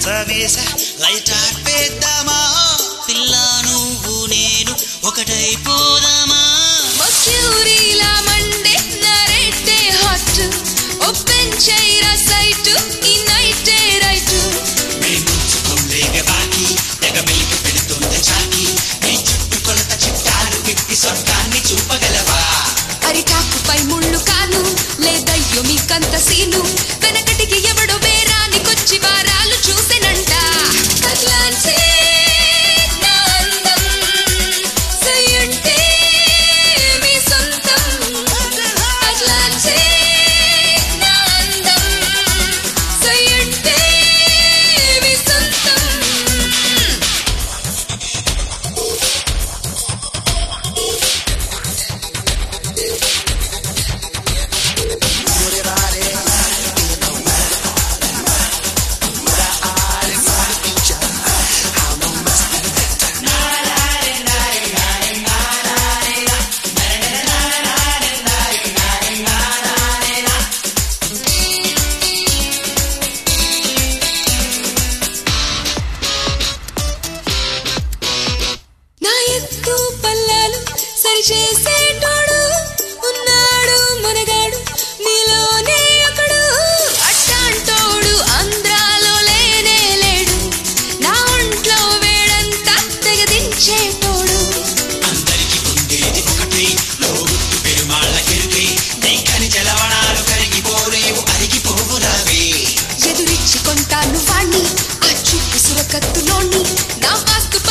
వేస light ఆర్పేద్దామా పిల్ల నువ్వు నేను ఒకటైపోదామా మర్క్యూరీలా మండే నరేటే హాట్ ఓపెన్ చేయరా సైట్ ఈ నైటే రైట్ మేముంచుకోలేక బాకి తెగ మెలికి పెడుతుంది చాకి నీ చుట్టూ కొలత చిట్టాలు విప్పి స్వర్గాన్ని చూపగలవా అరిటాకుపై ముళ్ళు కాను లేదయ్యో మీకంత సీను వెనకటికి ఎవడో వేరానికొచ్చి వారాలు చూసెనంట అట్లాంటి నా అందం సయ్యంటే మీ సొంతం అట్లాంటి నా అందం సయ్యంటే మీ సొంతం నా ఎత్తు పల్లాలు సరిచేసేటోడు ఉన్నాడు మనగాడు నీలోనే ఒకడు అట్టాంటోడు ఆంధ్రాలో లేనే లేడు నా ఒంట్లో వేడంతా తెగదించేటోడు అందరికి ఉండేది ఒకటి లోగుట్టు పెరుమాళ్ళ కెరుకే నీకని జలవడాలు కరిగిపోలేవు అరిగిపోవురావే ఎదురిచ్చి కొంటాను వాణ్ణి ఆ చూపు సురకత్తులోని నా వాస్తు